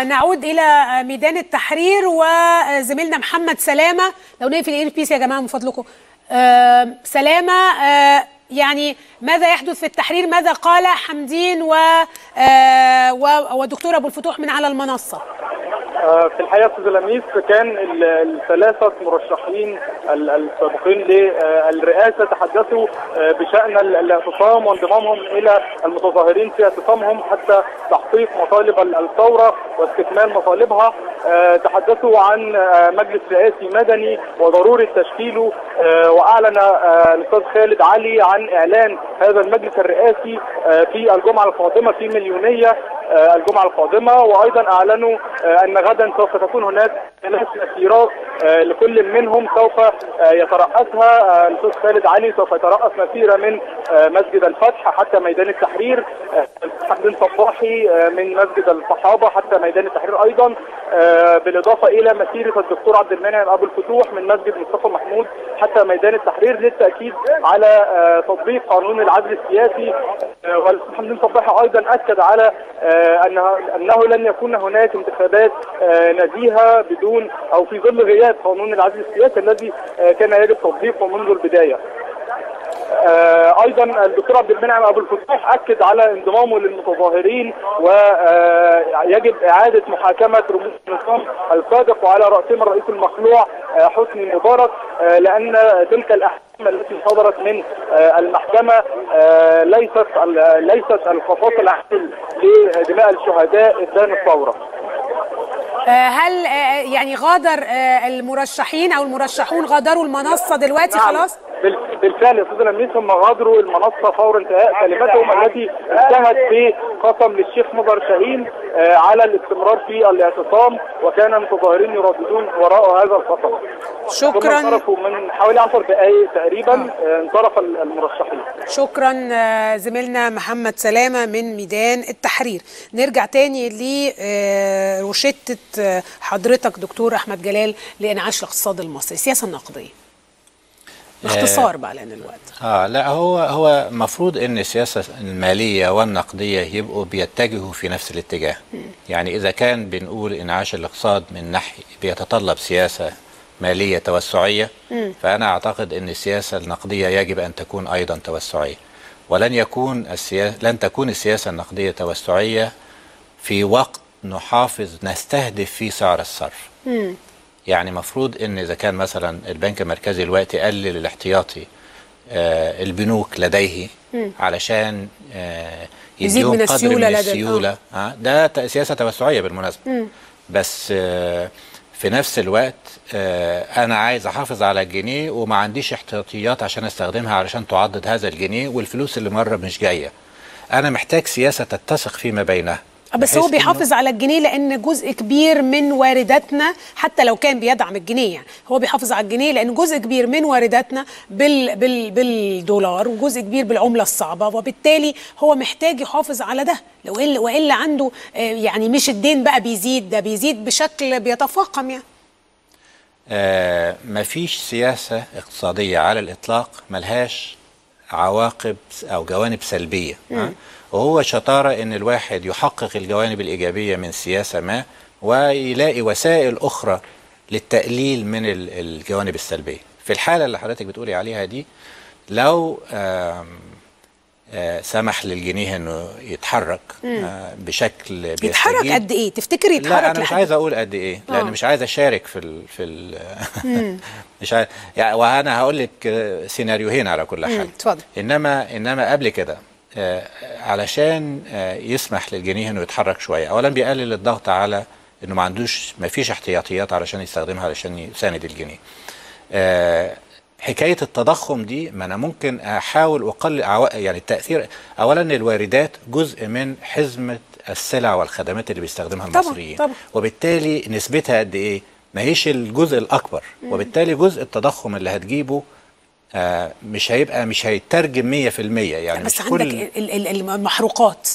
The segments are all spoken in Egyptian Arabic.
ونعود الى ميدان التحرير وزميلنا محمد سلامه لو نقفل الاير بيس يا جماعه من فضلكم آه، سلامه آه، يعني ماذا يحدث في التحرير ماذا قال حمدين و آه، و- والدكتور ابو الفتوح من على المنصه آه، في الحقيقه استاذ لميس كان ال- الثلاثه مرشحين ال- السابقين للرئاسه تحدثوا آه، بشان ال- الاعتصام وانضمامهم الى المتظاهرين في اعتصامهم حتى تحقيق مطالب ال- الثوره واستكمال مطالبها آه، تحدثوا عن آه، مجلس رئاسي مدني وضروره تشكيله آه، واعلن آه، الاستاذ خالد علي عن اعلان هذا المجلس الرئاسي آه، في الجمعه القادمه في مليونيه آه، الجمعه القادمه وايضا اعلنوا آه، ان غدا سوف تكون هناك ثلاث مسيرات آه، لكل منهم سوف آه، يترأسها آه، الاستاذ خالد علي سوف يترأس مسيره من آه، مسجد الفتح حتى ميدان التحرير آه، حمدين صباحي آه، من مسجد الصحابه حتى ميدان التحرير ايضا آه، بالاضافه الى مسيره الدكتور عبد المنعم ابو الفتوح من مسجد مصطفى محمود حتى ميدان التحرير للتاكيد على آه، تطبيق قانون العدل السياسي آه، والاستاذ حمدين صباحي ايضا اكد على آه، انه انه لن يكون هناك انتخابات آه، نزيهه بدون او في ظل غياب قانون العدل السياسي الذي آه، كان يجب تطبيقه منذ البدايه. آه، ايضا الدكتور عبد المنعم ابو الفتوح اكد على انضمامه للمتظاهرين ويجب اعاده محاكمه رموز النظام السابق وعلى راسهم الرئيس المخلوع آه، حسني مبارك آه، لان تلك الاحكام التي صدرت من آه، المحكمه آه، ليست ال- ليست القصاص العادل لدماء الشهداء ابان الثوره. آه، هل آه، يعني غادر آه، المرشحين او المرشحون غادروا المنصه دلوقتي خلاص بال- بالفعل يا استاذ لميس هم غادروا المنصه فور انتهاء كلمتهم التي انتهت بقسم للشيخ مظهر شاهين آه، على الاستمرار في الاعتصام وكان المتظاهرين يرددون وراء هذا القسم. ثم شكرا انصرفوا من حوالي 10 دقائق تقريبا آه، انصرف ال- المرشحين. شكرا آه، زميلنا محمد سلامه من ميدان التحرير نرجع تاني لروشته حضرتك دكتور احمد جلال لانعاش الاقتصاد المصري السياسه النقديه باختصار بقى لان الوقت اه لا هو هو المفروض ان السياسه الماليه والنقديه يبقوا بيتجهوا في نفس الاتجاه يعني اذا كان بنقول انعاش الاقتصاد من ناحيه بيتطلب سياسه ماليه توسعيه فانا اعتقد ان السياسه النقديه يجب ان تكون ايضا توسعيه ولن يكون السياسه لن تكون السياسه النقديه توسعيه في وقت نحافظ نستهدف فيه سعر الصرف يعني مفروض ان اذا كان مثلا البنك المركزي دلوقتي قلل الاحتياطي آه البنوك لديه علشان آه يزيد يديهم من قدر السيولة من لدى- السيولة آه ده ت- سياسة توسعية بالمناسبة بس آه في نفس الوقت آه انا عايز احافظ على الجنيه وما عنديش احتياطيات عشان استخدمها علشان تعضد هذا الجنيه والفلوس اللي مره مش جايه انا محتاج سياسه تتسق فيما بينها بس هو بحيث إنه- بيحافظ على الجنيه لان جزء كبير من وارداتنا حتى لو كان بيدعم الجنيه يعني هو بيحافظ على الجنيه لان جزء كبير من وارداتنا بال بال بالدولار وجزء كبير بالعمله الصعبه وبالتالي هو محتاج يحافظ على ده لو إلا والا عنده آه، يعني مش الدين بقى بيزيد ده بيزيد بشكل بيتفاقم يعني آه مفيش سياسة اقتصادية على الإطلاق ملهاش عواقب أو جوانب سلبية ها؟ وهو شطارة إن الواحد يحقق الجوانب الإيجابية من سياسة ما ويلاقي وسائل أخرى للتقليل من ال- الجوانب السلبية في الحالة اللي حضرتك بتقولي عليها دي لو آم، آه سمح للجنيه انه يتحرك آه بشكل يتحرك بيستجيب. قد ايه تفتكر يتحرك لا انا مش لحد- عايز اقول قد ايه لان آه. مش عايز اشارك في ال في ال مش عايز يعني وانا هقول لك آه، سيناريوهين على كل مم، حال اتفضل. انما انما قبل كده آه، علشان آه، يسمح للجنيه انه يتحرك شويه اولا بيقلل الضغط على انه ما عندوش ما فيش احتياطيات علشان يستخدمها علشان يساند الجنيه آه، حكايه التضخم دي ما انا ممكن احاول اقلل عوا- يعني التاثير اولا الواردات جزء من حزمه السلع والخدمات اللي بيستخدمها طبعاً، المصريين طبعاً. وبالتالي نسبتها قد ايه ما هيش الجزء الاكبر وبالتالي جزء التضخم اللي هتجيبه آه مش هيبقى مش هيترجم 100% يعني بس مش عندك كل ال- ال- المحروقات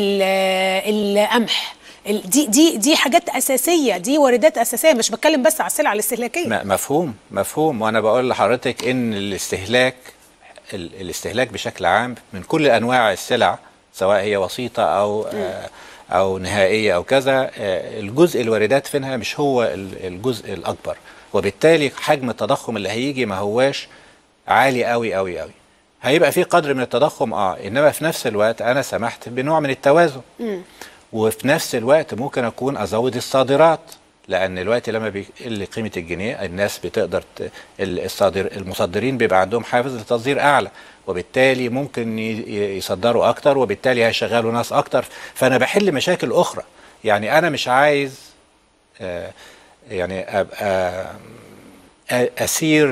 ال- القمح ال- دي دي دي حاجات اساسيه دي واردات اساسيه مش بتكلم بس على السلع الاستهلاكيه م- مفهوم مفهوم وانا بقول لحضرتك ان الاستهلاك ال- الاستهلاك بشكل عام من كل انواع السلع سواء هي وسيطه او آه او نهائيه او كذا آه، الجزء الواردات فينها مش هو ال- الجزء الاكبر وبالتالي حجم التضخم اللي هيجي ما هواش عالي قوي قوي قوي هيبقى في قدر من التضخم اه انما في نفس الوقت انا سمحت بنوع من التوازن وفي نفس الوقت ممكن اكون ازود الصادرات لان دلوقتي لما بيقل قيمه الجنيه الناس بتقدر ت... ال- الصادر المصدرين بيبقى عندهم حافز للتصدير اعلى وبالتالي ممكن ي- ي- يصدروا اكتر وبالتالي هيشغلوا ناس اكتر فانا بحل مشاكل اخرى يعني انا مش عايز آه يعني ابقى أ- اسير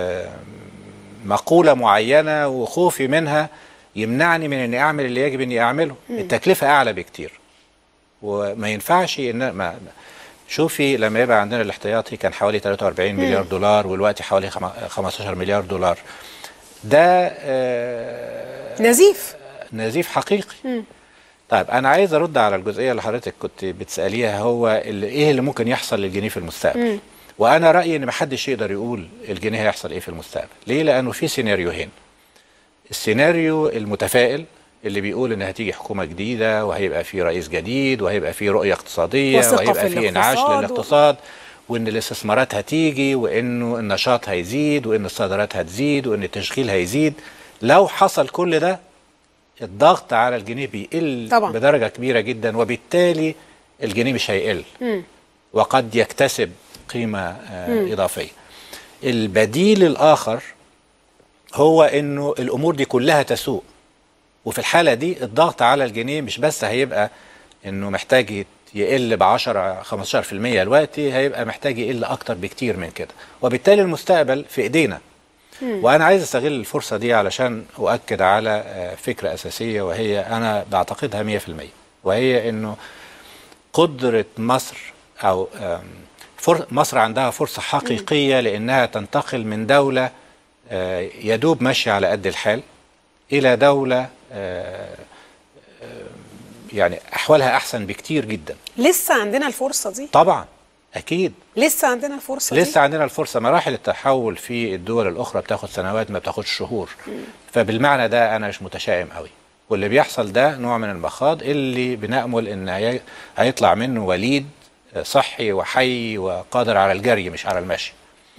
لمقوله معينه وخوفي منها يمنعني من اني اعمل اللي يجب اني اعمله التكلفه اعلى بكتير وما ينفعش ان ما شوفي لما يبقى عندنا الاحتياطي كان حوالي 43 مليار دولار والوقت حوالي خم- 15 مليار دولار ده آه، نزيف نزيف حقيقي طيب انا عايز ارد على الجزئيه اللي حضرتك كنت بتساليها هو اللي ايه اللي ممكن يحصل للجنيه في المستقبل وانا رايي ان محدش يقدر يقول الجنيه هيحصل ايه في المستقبل ليه لانه في سيناريوهين السيناريو المتفائل اللي بيقول ان هتيجي حكومه جديده وهيبقى في رئيس جديد وهيبقى في رؤيه اقتصاديه وثقة وهيبقى في في انعاش الاقتصاد و- للاقتصاد وان الاستثمارات هتيجي وانه النشاط هيزيد وان الصادرات هتزيد وان التشغيل هيزيد لو حصل كل ده الضغط على الجنيه بيقل طبعاً. بدرجه كبيره جدا وبالتالي الجنيه مش هيقل وقد يكتسب قيمه آه اضافيه البديل الاخر هو انه الامور دي كلها تسوء وفي الحاله دي الضغط على الجنيه مش بس هيبقى انه محتاج يت- يقل ب 10 15% دلوقتي هيبقى محتاج يقل اكتر بكتير من كده وبالتالي المستقبل في ايدينا وانا عايز استغل الفرصه دي علشان اؤكد على آه، فكره اساسيه وهي انا بعتقدها 100% وهي انه قدره مصر او آم، فر مصر عندها فرصه حقيقيه لانها تنتقل من دوله آه، يدوب ماشيه على قد الحال الى دوله آه، آه، يعني احوالها احسن بكتير جدا لسه عندنا الفرصه دي طبعا اكيد لسه عندنا الفرصه دي لسه عندنا الفرصه مراحل التحول في الدول الاخرى بتاخد سنوات ما بتاخدش شهور فبالمعنى ده انا مش متشائم قوي واللي بيحصل ده نوع من المخاض اللي بنامل ان هي- هيطلع منه وليد صحي وحي وقادر على الجري مش على المشي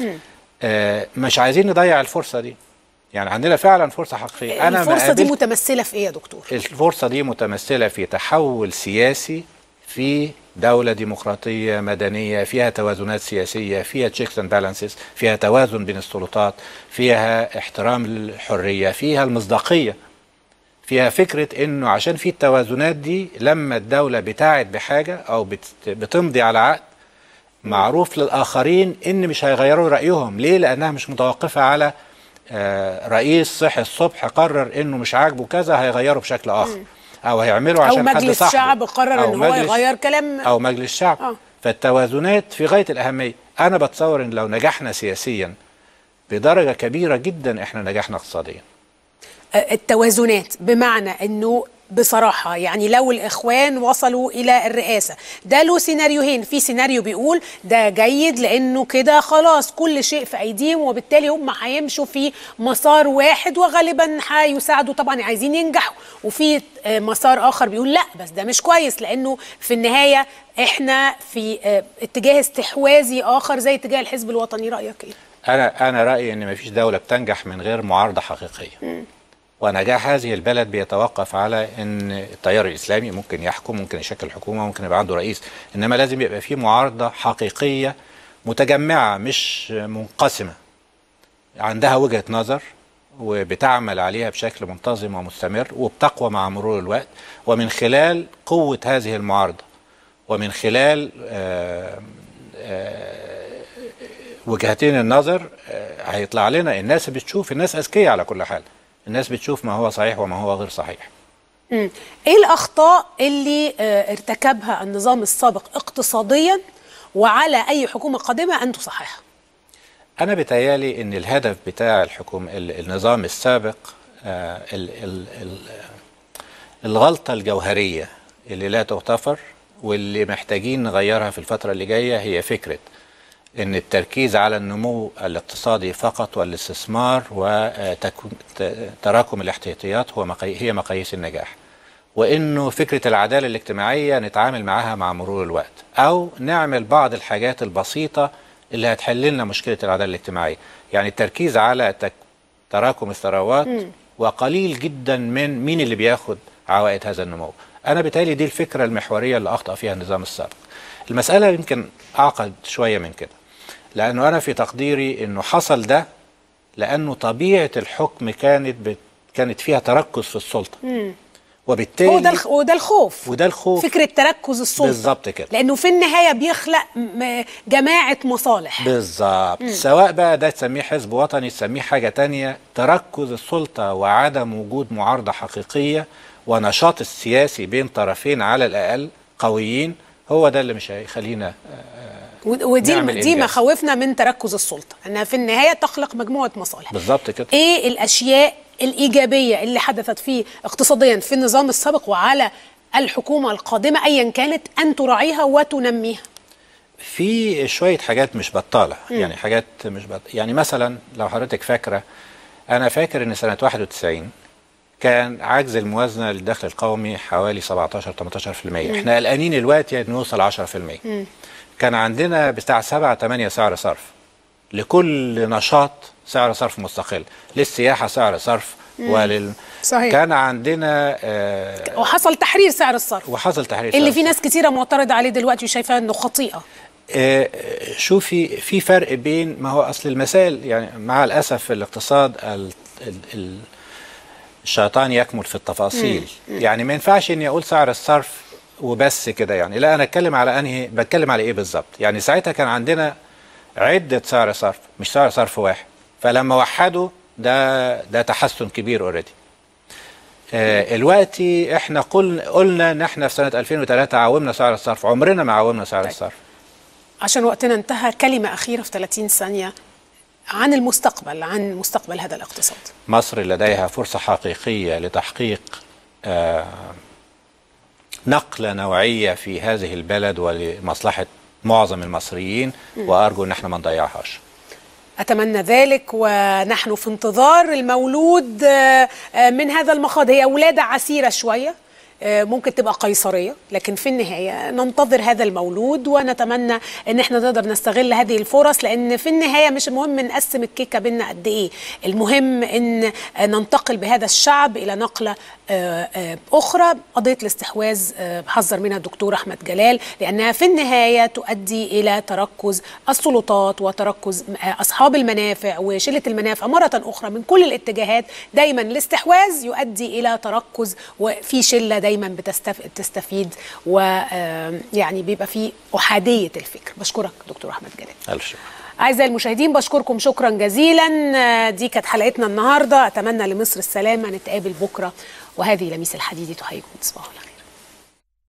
آه مش عايزين نضيع الفرصه دي يعني عندنا فعلا فرصه حقيقيه انا ما الفرصه دي قابلت- متمثله في ايه يا دكتور الفرصة دي متمثلة في تحول سياسي في دولة ديمقراطية مدنية فيها توازنات سياسية فيها تشيكس اند بالانسز فيها توازن بين السلطات فيها احترام للحرية فيها المصداقية فيها فكرة انه عشان في التوازنات دي لما الدولة بتاعت بحاجة او بت- بتمضي على عقد معروف للآخرين ان مش هيغيروا رأيهم ليه لأنها مش متوقفة على آه، رئيس صحي الصبح قرر انه مش عاجبه كذا هيغيره بشكل اخر او هيعمله او عشان حد مجلس صاحبه شعب قرر أو ان هو مجلس- يغير كلام او مجلس شعب آه. فالتوازنات في غايه الاهميه انا بتصور ان لو نجحنا سياسيا بدرجه كبيره جدا احنا نجحنا اقتصاديا التوازنات بمعنى انه بصراحة يعني لو الإخوان وصلوا إلى الرئاسة ده له سيناريوهين في سيناريو بيقول ده جيد لأنه كده خلاص كل شيء في أيديهم وبالتالي هم هيمشوا في مسار واحد وغالبا هيساعدوا طبعا عايزين ينجحوا وفي آه، مسار آخر بيقول لا بس ده مش كويس لأنه في النهاية احنا في آه، اتجاه استحواذي آخر زي اتجاه الحزب الوطني رأيك إيه؟ انا انا رايي ان مفيش دوله بتنجح من غير معارضه حقيقيه ونجاح هذه البلد بيتوقف على ان التيار الاسلامي ممكن يحكم ممكن يشكل حكومه ممكن يبقى عنده رئيس انما لازم يبقى في معارضه حقيقيه متجمعه مش منقسمه عندها وجهه نظر وبتعمل عليها بشكل منتظم ومستمر وبتقوى مع مرور الوقت ومن خلال قوه هذه المعارضه ومن خلال آه وجهتين النظر آه، هيطلع لنا الناس بتشوف الناس اذكياء على كل حال الناس بتشوف ما هو صحيح وما هو غير صحيح مم. ايه الاخطاء اللي آه، ارتكبها النظام السابق اقتصاديا وعلى اي حكومه قادمه ان تصححها انا بتهيالي ان الهدف بتاع الحكومه ال- النظام السابق آه، ال- ال- ال- الغلطه الجوهريه اللي لا تغتفر واللي محتاجين نغيرها في الفتره اللي جايه هي فكره ان التركيز على النمو الاقتصادي فقط والاستثمار وتراكم الاحتياطيات هو مقاي- هي مقاييس النجاح وانه فكره العداله الاجتماعيه نتعامل معاها مع مرور الوقت او نعمل بعض الحاجات البسيطه اللي هتحل لنا مشكله العداله الاجتماعيه يعني التركيز على تك تراكم الثروات وقليل جدا من مين اللي بياخد عوائد هذا النمو انا بالتالي دي الفكره المحوريه اللي اخطا فيها النظام السابق المساله يمكن اعقد شويه من كده لانه انا في تقديري انه حصل ده لانه طبيعه الحكم كانت بت... كانت فيها تركز في السلطه وبالتالي هو ده الخ... وده الخوف وده الخوف فكره تركز السلطه بالظبط كده. لانه في النهايه بيخلق م... جماعه مصالح بالظبط سواء بقى ده تسميه حزب وطني تسميه حاجة تانية تركز السلطة وعدم وجود معارضة حقيقية ونشاط السياسي بين طرفين على الأقل قويين هو ده اللي مش هيخلينا و- ودي نعمل دي إنجاز. مخاوفنا من تركز السلطه انها في النهايه تخلق مجموعه مصالح بالظبط كده ايه الاشياء الايجابيه اللي حدثت فيه اقتصاديا في النظام السابق وعلى الحكومه القادمه ايا كانت ان تراعيها وتنميها في شوية حاجات مش بطالة يعني حاجات مش بط... يعني مثلا لو حضرتك فاكرة أنا فاكر إن سنة 91 كان عجز الموازنة للدخل القومي حوالي 17 18% احنا قلقانين دلوقتي إنه يوصل 10% كان عندنا بتاع 7 8 سعر صرف لكل نشاط سعر صرف مستقل للسياحة سعر صرف ولل صحيح. كان عندنا آه وحصل تحرير سعر الصرف وحصل تحرير اللي سعر في ناس كتيره معترضه عليه دلوقتي وشايفاه انه خطيئه آه، شوفي في فرق بين ما هو اصل المسائل يعني مع الاسف في الاقتصاد ال ال ال الشيطان يكمل في التفاصيل يعني ما ينفعش اني اقول سعر الصرف وبس كده يعني لا انا اتكلم على انهي بتكلم على ايه بالظبط يعني ساعتها كان عندنا عده سعر صرف مش سعر صرف واحد فلما وحدوا ده ده تحسن كبير اوريدي آه دلوقتي احنا قل قلنا ان احنا في سنه 2003 عاومنا سعر الصرف عمرنا ما عاومنا سعر الصرف عشان وقتنا انتهى كلمه اخيره في 30 ثانيه عن المستقبل عن مستقبل هذا الاقتصاد مصر لديها فرصة حقيقية لتحقيق آه، نقلة نوعية في هذه البلد ولمصلحة معظم المصريين وأرجو أن احنا ما نضيعهاش أتمنى ذلك ونحن في انتظار المولود آه، آه، من هذا المخاض هي ولادة عسيرة شوية آه، ممكن تبقى قيصرية لكن في النهاية ننتظر هذا المولود ونتمنى ان احنا نقدر نستغل هذه الفرص لان في النهاية مش المهم نقسم الكيكة بينا قد ايه المهم ان ننتقل بهذا الشعب الى نقلة آه، آه، اخرى قضية الاستحواذ آه، حذر منها الدكتور احمد جلال لانها في النهاية تؤدي الى تركز السلطات وتركز آه، اصحاب المنافع وشلة المنافع مرة اخرى من كل الاتجاهات دايما الاستحواذ يؤدي الى تركز وفي شلة دايما بتستف- بتستفيد ويعني بيبقى في احادية الفكر بشكرك دكتور احمد جلال ألف شكر أعزائي المشاهدين بشكركم شكرا جزيلا آه، دي كانت حلقتنا النهاردة أتمنى لمصر السلامة نتقابل بكرة وهذه لميس الحديدي تحييكم تصبحوا على خير